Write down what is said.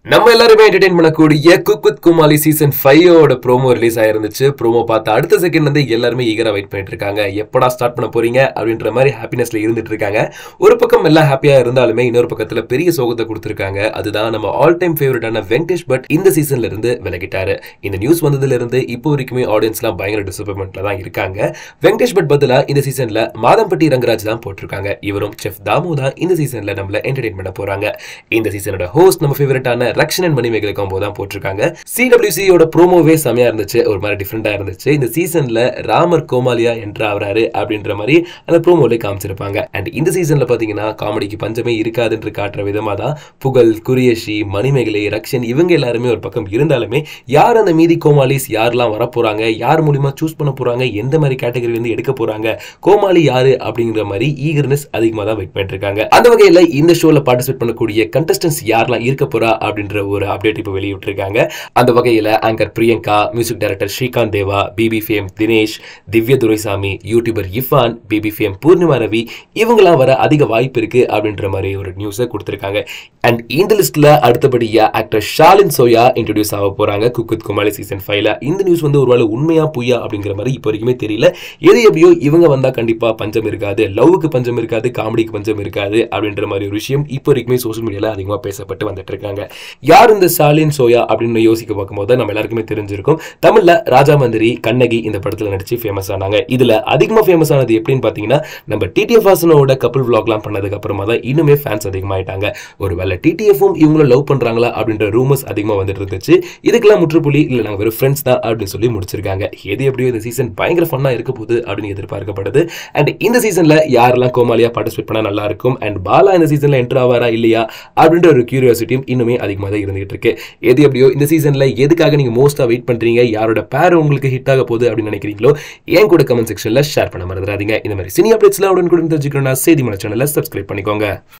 நம்ம எல்லாருமே என்டர்டைன் பண்ணக்கூடிய குக் வித் குமாலி சீசன் ஃபைவோட ப்ரோமோ ரிலீஸ் ஆயிருந்துச்சு ப்ரோமோ பார்த்து அடுத்த செகண்ட் வந்து எல்லாருமே ஈகரா வெயிட் பண்ணிட்டு இருக்காங்க எப்படா ஸ்டார்ட் பண்ண போறீங்க அப்படின்ற மாதிரி ஹாப்பினஸ்ல இருந்துட்டு இருக்காங்க ஒரு பக்கம் எல்லாம் ஹாப்பியா இருந்தாலுமே இன்னொரு பக்கத்துல பெரிய சோகத்தை கொடுத்துருக்காங்க அதுதான் நம்ம ஆல் டைம் ஃபேவரட்டான வெங்கடேஷ் பட் இந்த சீசன்ல இருந்து விலகிட்டாரு இந்த நியூஸ் வந்ததுல இருந்து இப்போ வரைக்குமே ஆடியன்ஸ்லாம் பயங்கர டிசப்பாயின்மெண்ட்ல தான் இருக்காங்க வெங்கடேஷ் பட் பதிலா இந்த சீசன்ல மாதம்பட்டி ரங்கராஜ் தான் போட்டிருக்காங்க இவரும் செஃப் தாமு தான் இந்த சீசன்ல நம்மள என்டர்டைன் பண்ண போறாங்க இந்த சீசனோட ஹோஸ்ட் நம்ம ஃபேவரட்டான ரக்ஷன் அண்ட் மணிமேகலை காம்போ தான் போட்டிருக்காங்க சிடபிள்யூசியோட ப்ரோமோவே செமையா இருந்துச்சு ஒரு மாதிரி டிஃப்ரெண்டா இருந்துச்சு இந்த சீசன்ல ராமர் கோமாலியா என்று ஆவறாரு அப்படின்ற மாதிரி அந்த ப்ரோமோல காமிச்சிருப்பாங்க அண்ட் இந்த சீசன்ல பாத்தீங்கன்னா காமெடிக்கு பஞ்சமே இருக்காதுன்னு காட்டுற விதமா தான் புகழ் குரியஷி மணிமேகலை ரக்ஷன் இவங்க எல்லாருமே ஒரு பக்கம் இருந்தாலுமே யார் அந்த மீதி கோமாலிஸ் யாரெல்லாம் வர போறாங்க யார் மூலியமா சூஸ் பண்ண போறாங்க எந்த மாதிரி கேட்டகரியில இருந்து எடுக்க போறாங்க கோமாளி யாரு அப்படிங்கிற மாதிரி ஈகர்னஸ் அதிகமாக தான் வெயிட் பண்ணிட்டு இருக்காங்க அந்த வகையில இந்த ஷோல பார்ட்டிசிபேட் பண்ணக்கூடிய கண்டஸ்டன்ஸ் யாரெல்லாம் இருக்க போறா அப்படின்ற ஒரு அப்டேட் இப்போ வெளியிட்டிருக்காங்க அந்த வகையில anchor Priyanka music director Srikanth Deva BB fame Dinesh Divya Duraisamy YouTuber Irfan BB fame Poornima Ravi இவங்களாம் வர அதிக வாய்ப்பு இருக்கு அப்படின்ற மாதிரி ஒரு நியூஸை கொடுத்திருக்காங்க அண்ட் இந்த லிஸ்ட்ல அடுத்தபடியா ஆக்டர் ஷாலின் சோயா இன்ட்ரடியூஸ் ஆக போறாங்க குக் வித் குமாலி சீசன் ஃபைவ்ல இந்த நியூஸ் வந்து ஒருவேளை உண்மையா பொய்யா அப்படிங்கிற மாதிரி இப்போ வரைக்குமே தெரியல எது எப்படியோ இவங்க வந்தா கண்டிப்பா பஞ்சம் இருக்காது லவ்வுக்கு பஞ்சம் இருக்காது காமெடிக்கு பஞ்சம் இருக்காது அப்படின்ற மாதிரி ஒரு விஷயம் இப்போ வரைக்குமே சோஷியல் மீடியால அதிகமா பேசப்பட்டு வந்துட்டு இருக்காங்க யார் இந்த ஸ்டாலின் சோயா அப்படின்னு யோசிக்க பார்க்கும்போது நம்ம எல்லாருக்குமே தெரிஞ்சிருக்கும் தமிழ்ல ராஜா மந்திரி கண்ணகி இந்த படத்துல நடிச்சு ஃபேமஸ் ஆனாங்க இதுல அதிகமா ஃபேமஸ் ஆனது எப்படின்னு பாத்தீங்கன்னா நம்ம டிடிஎஃப் வாசனோட கப்பல் விளாக்லாம் பண்ணதுக்கு அப்புறமா தான் இன்னுமே ஃபேன்ஸ் அதிகமாயிட்டாங்க ஒருவேளை டிடிஎஃப்பும் இவங்களும் லவ் பண்றாங்களா அப்படின்ற ரூமர்ஸ் அதிகமா வந்துட்டு இருந்துச்சு இதுக்கெல்லாம் முற்றுப்புள்ளி இல்ல நாங்க வெறும் ஃப்ரெண்ட்ஸ் தான் அப்படின்னு சொல்லி முடிச்சிருக்காங்க எது எப்படியோ இந்த சீசன் பயங்கர ஃபன்னா இருக்க போகுது அப்படின்னு எதிர்பார்க்கப்படுது அண்ட் இந்த சீசன்ல யாரெல்லாம் கோமாலியா பார்ட்டிசிபேட் பண்ணா நல்லா இருக்கும் அண்ட் பாலா இந்த சீசன்ல என்டர் ஆவாரா இல்லையா அப்படின்ற ஒரு கியூரியாசிட்டியும் இன்னுமே அதிகமாக தான் இருந்துகிட்டு இருக்கு எது எப்படியோ இந்த சீசன்ல எதுக்காக நீங்க மோஸ்டா வெயிட் பண்றீங்க யாரோட பேர் உங்களுக்கு ஹிட் ஆக போகுது அப்படின்னு நினைக்கிறீங்களோ ஏன் கூட கமெண்ட் செக்ஷன்ல ஷேர் பண்ண மறந்துடாதீங்க இந்த மாதிரி சினி அப்டேட்ஸ்லாம் உடனுக்குடன் தெரிஞ்சுக்கணும்னா செய்தி மலை சேனலை சப்ஸ்கிரைப் பண்ணிக்கோங்க